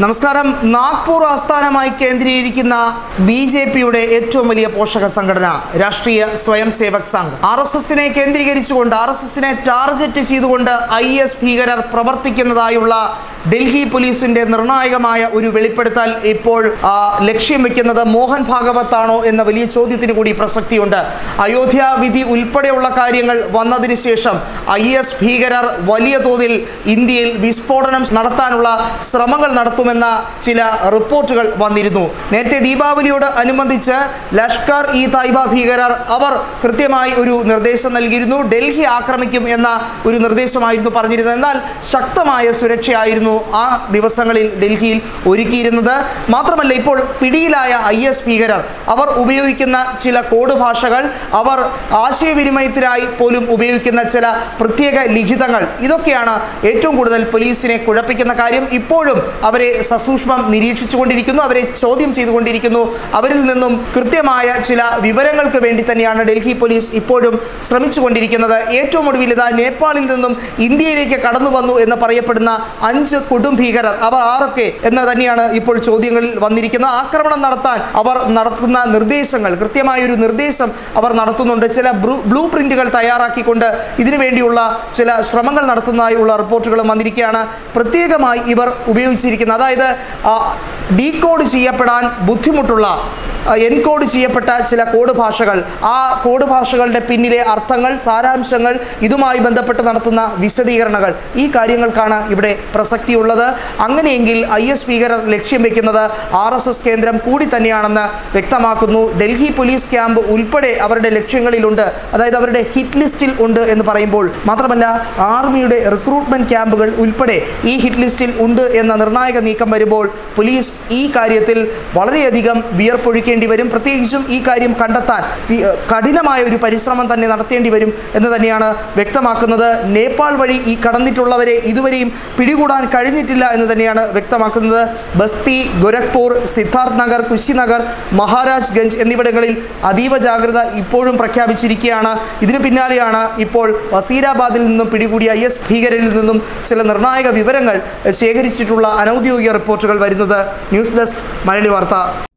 നമസ്കാരം നാഗ്പൂർ ആസ്ഥാനമായി കേന്ദ്രീകരിക്കുന്ന ബി ജെ പിയുടെ ഏറ്റവും വലിയ പോഷക സംഘടന രാഷ്ട്രീയ സ്വയം സേവക് സംഘ് ആർ എസ് എസിനെ കേന്ദ്രീകരിച്ചുകൊണ്ട് ആർ എസ് എസിനെ ടാർഗറ്റ് ചെയ്തുകൊണ്ട് ഐ എസ് ഭീകരർ പ്രവർത്തിക്കുന്നതായുള്ള ഡൽഹി പോലീസിന്റെ നിർണായകമായ ഒരു വെളിപ്പെടുത്തൽ ഇപ്പോൾ ആ, ലക്ഷ്യം വെക്കുന്നത് മോഹൻ ഭാഗവത് ആണോ എന്ന വലിയ ചോദ്യത്തിന് കൂടി പ്രസക്തിയുണ്ട് അയോധ്യ വിധി ഉൾപ്പെടെയുള്ള കാര്യങ്ങൾ വന്നതിന് ശേഷം ഐ എസ് ഭീകരർ വലിയ തോതിൽ ഇന്ത്യയിൽ വിസ്ഫോടനം നടത്താനുള്ള ശ്രമങ്ങൾ നടത്തുമെന്ന ചില റിപ്പോർട്ടുകൾ വന്നിരുന്നു നേരത്തെ ദീപാവലിയോട് അനുബന്ധിച്ച് ലഷ്കർ ഇ തൈബ ഭീകരർ അവർ കൃത്യമായി ഒരു നിർദ്ദേശം നൽകിയിരുന്നു ഡൽഹി ആക്രമിക്കും എന്ന ഒരു നിർദ്ദേശമായിരുന്നു പറഞ്ഞിരുന്നത് എന്നാൽ ശക്തമായ സുരക്ഷയായിരുന്നു ആ ദിവസങ്ങളിൽ ഡൽഹിയിൽ ഒരുക്കിയിരുന്നത് മാത്രമല്ല ഇപ്പോൾ പിടിയിലായ ഐ എസ് ഭീകരർ അവർ ഉപയോഗിക്കുന്ന ചില കോഡ് ഭാഷകൾ അവർ ആശയവിനിമയത്തിനായി പോലും ഉപയോഗിക്കുന്ന ചില പ്രത്യേക ലിഖിതങ്ങൾ ഇതൊക്കെയാണ് ഏറ്റവും കൂടുതൽ പോലീസിനെ കുഴപ്പിക്കുന്ന കാര്യം ഇപ്പോഴും അവരെ സസൂക്ഷ്മം നിരീക്ഷിച്ചുകൊണ്ടിരിക്കുന്നു അവരെ ചോദ്യം ചെയ്തുകൊണ്ടിരിക്കുന്നു അവരിൽ നിന്നും കൃത്യമായ ചില വിവരങ്ങൾക്ക് വേണ്ടി തന്നെയാണ് ഡൽഹി പോലീസ് ഇപ്പോഴും ശ്രമിച്ചുകൊണ്ടിരിക്കുന്നത് ഏറ്റവും ഒടുവിൽ ഇതാ നേപ്പാളിൽ നിന്നും ഇന്ത്യയിലേക്ക് കടന്നു വന്നു എന്ന് പറയപ്പെടുന്ന അഞ്ച് കൊടും ഭീകരർ അവർ ആരൊക്കെ എന്ന് തന്നെയാണ് ഇപ്പോൾ ചോദ്യങ്ങളിൽ വന്നിരിക്കുന്നത് ആക്രമണം നടത്താൻ അവർ നടത്തുന്ന നിർദ്ദേശങ്ങൾ കൃത്യമായ ഒരു നിർദ്ദേശം അവർ നടത്തുന്നുണ്ട് ചില ബ്ലൂ പ്രിന്റുകൾ തയ്യാറാക്കിക്കൊണ്ട് ഇതിനു വേണ്ടിയുള്ള ചില ശ്രമങ്ങൾ നടത്തുന്നതായുള്ള റിപ്പോർട്ടുകളും വന്നിരിക്കുകയാണ് പ്രത്യേകമായി ഇവർ ഉപയോഗിച്ചിരിക്കുന്ന അതായത് ഡീകോഡ് ചെയ്യപ്പെടാൻ ബുദ്ധിമുട്ടുള്ള എൻകോഡ് ചെയ്യപ്പെട്ട ചില കോഡ് ഭാഷകൾ ആ കോഡ് ഭാഷകളുടെ പിന്നിലെ അർത്ഥങ്ങൾ സാരാംശങ്ങൾ ഇതുമായി ബന്ധപ്പെട്ട് നടത്തുന്ന വിശദീകരണങ്ങൾ ഈ കാര്യങ്ങൾക്കാണ് ഇവിടെ പ്രസക്തിയുള്ളത് അങ്ങനെയെങ്കിൽ ഐ എസ് ഭീകരർ ലക്ഷ്യം വെക്കുന്നത് ആർ എസ് എസ് കേന്ദ്രം കൂടി തന്നെയാണെന്ന് വ്യക്തമാക്കുന്നു ഡൽഹി പോലീസ് ക്യാമ്പ് ഉൾപ്പെടെ അവരുടെ ലക്ഷ്യങ്ങളിലുണ്ട് അതായത് അവരുടെ ഹിറ്റ് ലിസ്റ്റിൽ ഉണ്ട് എന്ന് പറയുമ്പോൾ മാത്രമല്ല ആർമിയുടെ റിക്രൂട്ട്മെന്റ് ക്യാമ്പുകൾ ഉൾപ്പെടെ ഈ ഹിറ്റ് ലിസ്റ്റിൽ ഉണ്ട് എന്ന നിർണായക നീക്കം വരുമ്പോൾ പോലീസ് ഈ കാര്യത്തിൽ വളരെയധികം വിയർപ്പൊഴിക്കേണ്ടി വരും പ്രത്യേകിച്ചും ഈ കാര്യം കണ്ടെത്താൻ തി- കഠിനമായ ഒരു പരിശ്രമം തന്നെ നടത്തേണ്ടി വരും എന്ന് തന്നെയാണ് വ്യക്തമാക്കുന്നത് നേപ്പാൾ വഴി ഈ കടന്നിട്ടുള്ളവരെ ഇതുവരെയും പിടികൂടാൻ കഴിഞ്ഞിട്ടില്ല എന്ന് തന്നെയാണ് വ്യക്തമാക്കുന്നത് ബസ്തി ഗോരഖ്പൂർ സിദ്ധാർത്ഥ് നഗർ കുശിനഗർ മഹാരാജ് ഗഞ്ച് എന്നിവിടങ്ങളിൽ അതീവ ജാഗ്രത ഇപ്പോഴും പ്രഖ്യാപിച്ചിരിക്കുകയാണ് ഇതിനു പിന്നാലെയാണ് ഇപ്പോൾ വസീരാബാദിൽ നിന്നും പിടികൂടിയ ഐ എസ് ഭീകരരിൽ നിന്നും ചില നിർണായക വിവരങ്ങൾ ശേഖരിച്ചിട്ടുള്ള അനൗദ്യോഗിക റിപ്പോർട്ടുകൾ വരുന്നത് ന്യൂസ് ഡെസ്ക് മലയാളി വാർത്ത